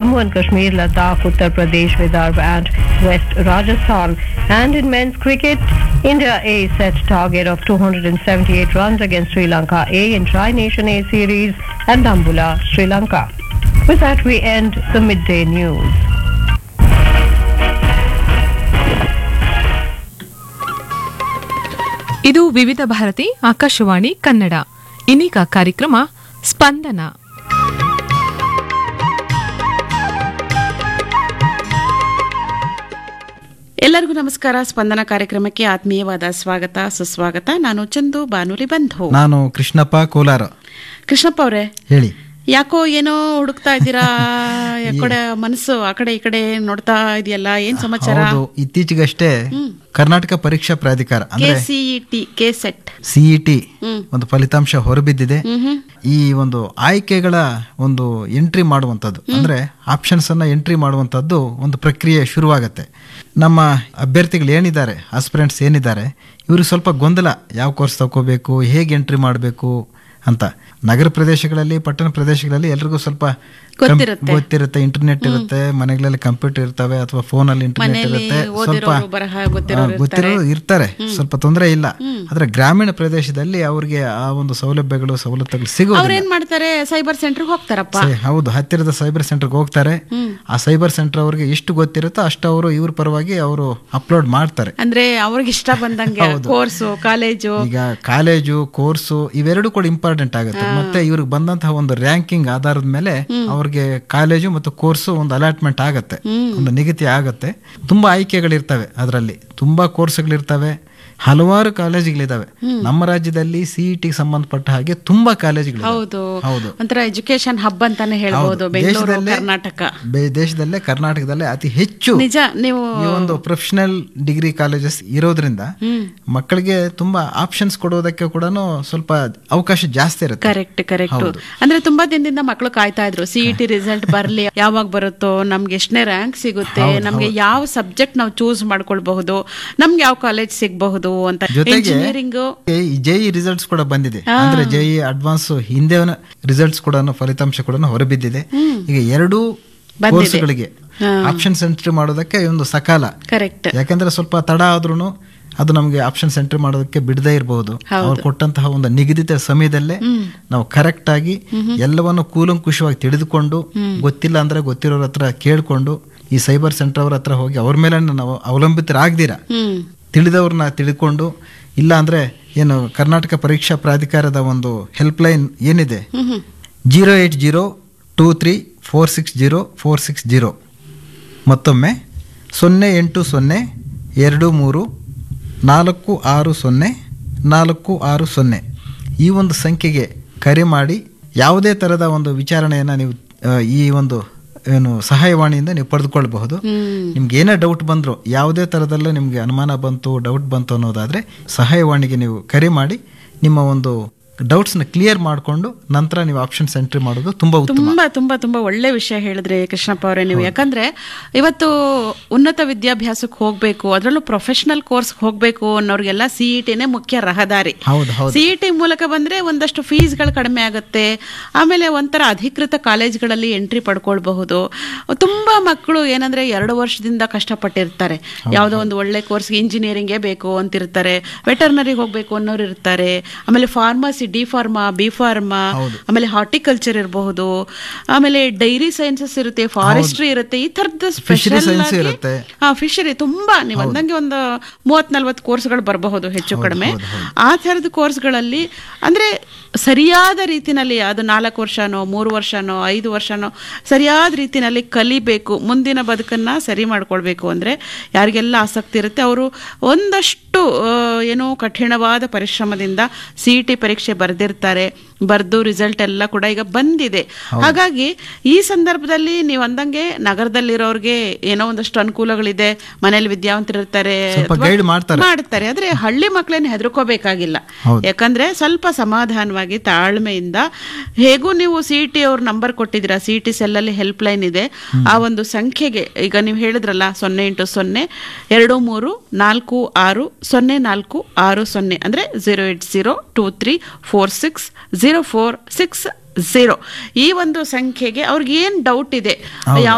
Jammu and Kashmir, Ladakh, Uttar Pradesh, Vidarbha and West Rajasthan. And in men's cricket, India A set target of 278 runs against Sri Lanka A in Tri-Nation A series and Dambula, Sri Lanka. With that, we end the midday news. ಇದು ವಿವಿಧ ಭಾರತಿ ಆಕಾಶವಾಣಿ ಕನ್ನಡ ಇನ್ನೀಗ ಕಾರ್ಯಕ್ರಮ ಸ್ಪಂದನ ಎಲ್ಲರಿಗೂ ನಮಸ್ಕಾರ ಸ್ಪಂದನ ಕಾರ್ಯಕ್ರಮಕ್ಕೆ ಆತ್ಮೀಯವಾದ ಸ್ವಾಗತ ಸುಸ್ವಾಗತ ನಾನು ಚಂದು ಬಾನುಲಿ ಬಂಧು ನಾನು ಕೃಷ್ಣಪ್ಪ ಕೋಲಾರ ಕೃಷ್ಣಪ್ಪ ಅವರೇ ಹೇಳಿ ಯಾಕೋ ಏನೋ ಹುಡುಕ್ತಾ ಇದ್ದೀರಾ ಯಾಕಡೆ ಮನಸ್ಸು ಆ ಕಡೆ ಈ ಕಡೆ ನೋಡ್ತಾ ಇದೆಯಲ್ಲ ಏನ್ ಸಮಾಚಾರ ಹೌದು ಇತ್ತೀಚೆಗಷ್ಟೇ ಕರ್ನಾಟಕ ಪರೀಕ್ಷಾ ಪ್ರಾಧಿಕಾರ ಕೆ ಅಂದ್ರೆ ಸಿಇಟಿ ಕೆ ಸೆಟ್ ಸಿಇಟಿ ಒಂದು ಫಲಿತಾಂಶ ಹೊರಬಿದ್ದಿದೆ ಈ ಒಂದು ಆಯ್ಕೆಗಳ ಒಂದು ಎಂಟ್ರಿ ಮಾಡುವಂಥದ್ದು ಅಂದ್ರೆ ಆಪ್ಷನ್ಸ್ ಅನ್ನ ಎಂಟ್ರಿ ಮಾಡುವಂಥದ್ದು ಒಂದು ಪ್ರಕ್ರಿಯೆ ಶುರುವಾಗತ್ತೆ ನಮ್ಮ ಅಭ್ಯರ್ಥಿಗಳು ಏನಿದ್ದಾರೆ ಆಸ್ಪಿರೆಂಟ್ಸ್ ಏನಿದ್ದಾರೆ ಇವ್ರಿಗೆ ಸ್ವಲ್ಪ ಗೊಂದಲ ಯಾವ ಕೋರ್ಸ್ ತಗೋಬೇಕು ಹೇಗೆ ಎಂಟ್ರಿ ಮಾಡಬೇಕು ಅಂತ ನಗರ ಪ್ರದೇಶಗಳಲ್ಲಿ ಪಟ್ಟಣ ಪ್ರದೇಶಗಳಲ್ಲಿ ಎಲ್ರಿಗೂ ಸ್ವಲ್ಪ ಕಂ- ಗೊತ್ತಿರುತ್ತೆ. ಗೊತ್ತಿರುತ್ತೆ ಇಂಟರ್ನೆಟ್ ಇರುತ್ತೆ ಮನೆಗಳಲ್ಲಿ ಕಂಪ್ಯೂಟರ್ ಇರ್ತವೆ ಅಥವಾ ಫೋನಲ್ಲಿ ಇಂಟರ್ನೆಟ್ ಮನೆಯಲ್ಲಿ ಇರುತ್ತೆ ಸ್ವಲ್ಪ ಓದಿರೋರು, ಬರಹ ಗೊತ್ತಿರೋರು ಆ, ಗೊತ್ತಿರೋರು ಇರ್ತಾರೆ ಸ್ವಲ್ಪ ತೊಂದರೆ ಇಲ್ಲ ಆದ್ರೆ ಗ್ರಾಮೀಣ ಪ್ರದೇಶದಲ್ಲಿ ಅವ್ರಿಗೆ ಆ ಒಂದು ಸೌಲಭ್ಯಗಳು ಸವಲತ್ತುಗಳು ಸಿಗೋದಿಲ್ಲ ಅವ್ರೇನ್ ಮಾಡ್ತಾರೆ ಸೈಬರ್ ಸೆಂಟರ್ಗೆ ಹೋಗ್ತಾರಪ್ಪ ಸರಿ, ಹೌದು ಹತ್ತಿರದ ಸೈಬರ್ ಸೆಂಟರ್ಗೆ ಹೋಗ್ತಾರೆ ಆ ಸೈಬರ್ ಸೆಂಟರ್ ಅವ್ರಿಗೆ ಎಷ್ಟು ಗೊತ್ತಿರುತ್ತೋ ಅಷ್ಟು ಅವರು ಇವ್ರ ಪರವಾಗಿ ಅವರು ಅಪ್ಲೋಡ್ ಮಾಡ್ತಾರೆ ಅಂದ್ರೆ ಅವ್ರಿಗೆ ಇಷ್ಟ ಬಂದಂಗೆ ಕೋರ್ಸು ಕಾಲೇಜು ಈಗ ಕಾಲೇಜು ಕೋರ್ಸು ಇವೆರಡು ಕೂಡ ಇಂಪಾರ್ಟೆಂಟ್ ಆಗುತ್ತೆ ಮತ್ತೆ ಇವ್ರಿಗೆ ಬಂದಂತಹ ಒಂದು ರ್ಯಾಂಕಿಂಗ್ ಆಧಾರದ ಮೇಲೆ ಅವ್ರಿಗೆ ಕಾಲೇಜು ಮತ್ತು ಕೋರ್ಸು ಒಂದು ಅಲಾಟ್ಮೆಂಟ್ ಆಗತ್ತೆ ಒಂದು ನಿಗದಿ ಆಗತ್ತೆ ತುಂಬಾ ಆಯ್ಕೆಗಳಿರ್ತವೆ ಅದರಲ್ಲಿ ತುಂಬಾ ಕೋರ್ಸ್ಗಳಿರ್ತವೆ ಹಲವಾರು ಕಾಲೇಜುಗಳಿದಾವೆ ನಮ್ಮ ರಾಜ್ಯದಲ್ಲಿ ಸಿಇಟಿ ಸಂಬಂಧಪಟ್ಟ ಹಾಗೆ ತುಂಬಾ ಕಾಲೇಜುಗಳು ಹೌದು ಹೌದು ಒಂಥರ ಎಜುಕೇಶನ್ ಹಬ್ ಅಂತಾನೆ ಹೇಳ್ಬೋದು ಬೆಂಗಳೂರು ದೇಶದಲ್ಲೇ- ಕರ್ನಾಟಕ ಬೆ- ದೇಶದಲ್ಲೇ ಕರ್ನಾಟಕದಲ್ಲೇ ಅತಿ ಹೆಚ್ಚು ನಿಜ ನೀವು ಈ ಒಂದು ಪ್ರೊಫೆಷನಲ್ ಡಿಗ್ರಿ ಕಾಲೇಜಸ್ ಇರೋದ್ರಿಂದ ಮಕ್ಕಳಿಗೆ ತುಂಬಾ ಆಪ್ಷನ್ಸ್ ಕೊಡೋದಕ್ಕೆ ಕೂಡ ಸ್ವಲ್ಪ ಅವಕಾಶ ಜಾಸ್ತಿ ಇರುತ್ತೆ ಕರೆಕ್ಟ್ ಕರೆಕ್ಟ್ ಅಂದ್ರೆ ತುಂಬಾ ದಿನದಿಂದ ಮಕ್ಕಳು ಕಾಯ್ತಾ ಇದ್ರು ಸಿಇಟಿ ರಿಸಲ್ಟ್ ಬರ್ಲಿ ಯಾವಾಗ ಬರುತ್ತೋ ನಮ್ಗೆ ಎಷ್ಟನೇ ರ್ಯಾಂಕ್ ಸಿಗುತ್ತೆ ನಮ್ಗೆ ಯಾವ ಸಬ್ಜೆಕ್ಟ್ ನಾವು ಚೂಸ್ ಮಾಡ್ಕೊಳ್ಬಹುದು ನಮ್ಗೆ ಯಾವ ಕಾಲೇಜ್ ಸಿಗಬಹುದು ಅಂತ ಜೊತೆಗೆ ಇಂಜಿನಿಯರಿಂಗ್ ಜೆಇ ರಿಸಲ್ಟ್ಸ್ ಕೂಡ ಬಂದಿದೆ ಅಂದ್ರೆ ಜೆಇ ಅಡ್ವಾನ್ಸ್ ಹಿಂದೆ ರಿಸಲ್ಟ್ಸ್ ಕೂಡ ಫಲಿತಾಂಶ ಕೂಡ ಹೊರಬಿದ್ದಿದೆ ಈಗ ಎರಡೂ ಕೋರ್ಸ್ಗಳಿಗೆ ಆಪ್ಷನ್ಸ್ ಎಂಟ್ರಿ ಮಾಡೋದಕ್ಕೆ ಒಂದು ಸಕಾಲ ಕರೆಕ್ಟ್ ಯಾಕಂದ್ರೆ ಸ್ವಲ್ಪ ತಡ ಆದ್ರೂ ಅದು ನಮಗೆ ಆಪ್ಷನ್ಸ್ ಎಂಟ್ರಿ ಮಾಡೋದಕ್ಕೆ ಬಿಡದೇ ಇರಬಹುದು ಅವ್ರು ಕೊಟ್ಟಂತಹ ಒಂದು ನಿಗದಿತ ಸಮಯದಲ್ಲೇ ನಾವು ಕರೆಕ್ಟ್ ಆಗಿ ಎಲ್ಲವನ್ನು ಕೂಲಂಕುಷವಾಗಿ ತಿಳಿದುಕೊಂಡು ಗೊತ್ತಿಲ್ಲ ಅಂದ್ರೆ ಗೊತ್ತಿರೋರ ಹತ್ರ ಕೇಳ್ಕೊಂಡು ಈ ಸೈಬರ್ ಸೆಂಟರ್ ಅವ್ರ ಹತ್ರ ಹೋಗಿ ಅವ್ರ ಮೇಲೆ ನಾವು ಅವಲಂಬಿತರಾಗ್ದಿರ ಹ್ಮ್ ತಿಳಿದವ್ರನ್ನ ತಿಳ್ಕೊಂಡು ಇಲ್ಲ ಅಂದ್ರೆ ಏನು ಕರ್ನಾಟಕ ಪರೀಕ್ಷಾ ಪ್ರಾಧಿಕಾರದ ಒಂದು ಹೆಲ್ಪ್ ಲೈನ್ ಏನಿದೆ zero eight zero two three four six zero four six zero ಮತ್ತೊಮ್ಮೆ ಸೊನ್ನೆ ಎಂಟು ಸೊನ್ನೆ ಎರಡು ಮೂರು ನಾಲ್ಕು ಆರು ಸೊನ್ನೆ ನಾಲ್ಕು ಆರು ಸೊನ್ನೆ ಈ ಒಂದು ಸಂಖ್ಯೆಗೆ ಕರೆ ಮಾಡಿ ಯಾವುದೇ ಥರದ ಒಂದು ವಿಚಾರಣೆಯನ್ನು ನೀವು ಆ, ಈ ಒಂದು ಏನು ಸಹಾಯವಾಣಿಯಿಂದ ನೀವು ಪಡೆದುಕೊಳ್ಬಹುದು ನಿಮ್ಗೆ ಏನೇ ಡೌಟ್ ಬಂದ್ರು ಯಾವುದೇ ಥರದಲ್ಲೂ ನಿಮಗೆ ಅನುಮಾನ ಬಂತು ಡೌಟ್ ಬಂತು ಅನ್ನೋದಾದ್ರೆ ಸಹಾಯವಾಣಿಗೆ ನೀವು ಕರೆ ಮಾಡಿ ನಿಮ್ಮ ಒಂದು ಡೌಟ್ಸ್ನ ಕ್ಲಿಯರ್ ಮಾಡಿಕೊಂಡು ನಂತರ ನೀವು ಆಪ್ಷನ್ಸ್ ಎಂಟ್ರಿ ಮಾಡೋದು ತುಂಬಾ ಉತ್ತಮ ತುಂಬಾ ತುಂಬಾ ತುಂಬಾ ಒಳ್ಳೆ ವಿಷಯ ಹೇಳಿದ್ರಿ ಕೃಷ್ಣಪ್ಪ ಅವರೇ ನೀವು ಯಾಕಂದ್ರೆ ಇವತ್ತು ಉನ್ನತ ವಿದ್ಯಾಭ್ಯಾಸಕ್ಕೆ ಹೋಗ್ಬೇಕು ಅದರಲ್ಲೂ ಪ್ರೊಫೆಷನಲ್ ಕೋರ್ಸ್ ಹೋಗ್ಬೇಕು ಅನ್ನೋರಿಗೆಲ್ಲ ಸಿಇಟಿನೇ ಮುಖ್ಯ ರಹದಾರಿ ಹೌದು ಹೌದು ಸಿಇಟಿ ಮೂಲಕ ಬಂದ್ರೆ ಒಂದಷ್ಟು ಫೀಸ್ಗಳು ಕಡಿಮೆ ಆಗುತ್ತೆ ಆಮೇಲೆ ಒಂಥರ ಅಧಿಕೃತ ಕಾಲೇಜ್ಗಳಲ್ಲಿ ಎಂಟ್ರಿ ಪಡ್ಕೊಳ್ಬಹುದು ತುಂಬಾ ಮಕ್ಕಳು ಏನಂದ್ರೆ ಎರಡು ವರ್ಷದಿಂದ ಕಷ್ಟಪಟ್ಟಿರ್ತಾರೆ ಯಾವುದೋ ಒಂದು ಒಳ್ಳೆ ಕೋರ್ಸ್ ಇಂಜಿನಿಯರಿಂಗೇ ಬೇಕು ಅಂತಿರ್ತಾರೆ ವೆಟರ್ನರಿಗೆ ಹೋಗ್ಬೇಕು ಅನ್ನೋರು ಇರ್ತಾರೆ ಆಮೇಲೆ pharmacy D pharma B pharma ಆಮೇಲೆ ಹಾರ್ಟಿಕಲ್ಚರ್ ಇರಬಹುದು ಆಮೇಲೆ ಡೈರಿ ಸೈನ್ಸಸ್ ಇರುತ್ತೆ ಫಾರೆಸ್ಟ್ರಿ ಇರುತ್ತೆ ಈ ತರದ ಸ್ಪೆಷಲ್ science ಇರುತ್ತೆ. ಹಾ ಫಿಶರಿ ತುಂಬಾ ನೀವು ಅಂದಂಗೆ ಒಂದು ಮೂವತ್ ನಲ್ವತ್ತು ಕೋರ್ಸ್ಗಳು ಬರಬಹುದು ಹೆಚ್ಚು ಕಡಿಮೆ ಆ ಥರದ ಕೋರ್ಸ್ಗಳಲ್ಲಿ ಅಂದ್ರೆ ಸರಿಯಾದ ರೀತಿನಲ್ಲಿ ಅದು ನಾಲ್ಕು ವರ್ಷನೋ ಮೂರು ವರ್ಷನೋ ಐದು ವರ್ಷನೋ ಸರಿಯಾದ ರೀತಿನಲ್ಲಿ ಕಲಿಬೇಕು ಮುಂದಿನ ಬದುಕನ್ನ ಸರಿ ಮಾಡ್ಕೊಳ್ಬೇಕು ಅಂದ್ರೆ ಯಾರಿಗೆಲ್ಲ ಆಸಕ್ತಿ ಇರುತ್ತೆ ಅವರು ಒಂದಷ್ಟು ಆ, ಏನೋ ಕಠಿಣವಾದ ಪರಿಶ್ರಮದಿಂದ ಸಿ ಟಿ ಪರೀಕ್ಷೆ ಬರೆದಿರ್ತಾರೆ ಬರೆದು ರಿಸಲ್ಟ್ ಎಲ್ಲ ಕೂಡ ಈಗ ಬಂದಿದೆ ಹಾಗಾಗಿ ಈ ಸಂದರ್ಭದಲ್ಲಿ ನೀವು ಅಂದಂಗೆ ನಗರದಲ್ಲಿರೋರ್ಗೆ ಏನೋ ಒಂದಷ್ಟು ಅನುಕೂಲಗಳಿದೆ ಮನೇಲಿ ವಿದ್ಯಾವಂತರಿರ್ತಾರೆ ಸ್ವಲ್ಪ ಅಥವಾ guide ಮಾಡ್ತಾರೆ. ಮಾಡ್ತಾರೆ ಆದ್ರೆ ಹಳ್ಳಿ ಮಕ್ಕಳೇನು ಹೆದರ್ಕೋಬೇಕಾಗಿಲ್ಲ ಹೌದು. ಯಾಕಂದ್ರೆ ಸ್ವಲ್ಪ ಸಮಾಧಾನವಾಗಿ ತಾಳ್ಮೆಯಿಂದ ಹೇಗೂ ನೀವು ಸಿ ಟಿ ಅವ್ರ ನಂಬರ್ ಕೊಟ್ಟಿದ್ದೀರಾ ಸಿ ಟಿ ಸೆಲ್ಲಲ್ಲಿ ಹೆಲ್ಪ್ ಲೈನ್ ಇದೆ ಆ ಒಂದು ಸಂಖ್ಯೆಗೆ ಈಗ ನೀವು ಹೇಳಿದ್ರಲ್ಲ ಸೊನ್ನೆ ಎಂಟು ಸೊನ್ನೆ ಎರಡು ಮೂರು ನಾಲ್ಕು ಆರು ಸೊನ್ನೆ ನಾಲ್ಕು ಆರು ಸೊನ್ನೆ ಅಂದ್ರೆ zero eight zero two three four six zero four six zero ಈ ಒಂದು ಸಂಖ್ಯೆಗೆ ಅವ್ರಿಗೆ ಏನ್ ಡೌಟ್ ಇದೆ ಯಾವ